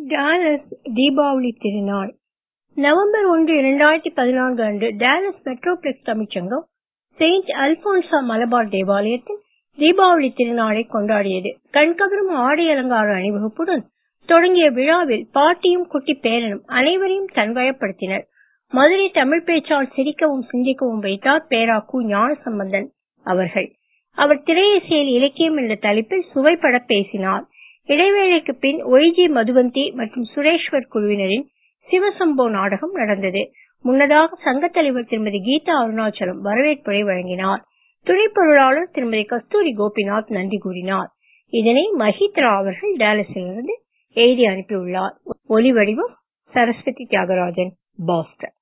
Dallas Deepavali திருநாள் November ஒன்று இரண்டாயிரத்தி பதினான்கு அன்று Dallas Metroplex Tamil Sangam Saint Alphonsa Malabar தேவாலயத்தில் தீபாவளி திருநாளை கொண்டாடியது கண்கவரும் ஆடை அலங்கார அணிவகுப்புடன் தொடங்கிய விழாவில் பாட்டியும் குட்டி பேரனும் அனைவரையும் தன்வயப்படுத்தினர் மதுரை தமிழ் பேச்சால் சிரிக்கவும் சிந்திக்கவும் வைத்தார் பேரா கு ஞானசம்பந்தன் அவர்கள் அவர் திரையிசையில் இலக்கியம் என்ற தலைப்பில் சுவைபட பேசினார் இடைவேளைக்கு பின் ஒய்ஜி மதுவந்தி மற்றும் சுரேஷ்வர் குழுவினரின் சிவசம்போ நாடகம் நடந்தது முன்னதாக சங்கத் தலைவர் திருமதி கீதா அருணாச்சலம் வரவேற்புரை வழங்கினார் துணை பொருளாளர் திருமதி கஸ்தூரி கோபிநாத் நன்றி கூறினார் இதனை மஹித்ரா அவர்கள் டாலஸிலிருந்து எழுதி அனுப்பியுள்ளார் ஒலி வடிவம் சரஸ்வதி தியாகராஜன் பாஸ்டன்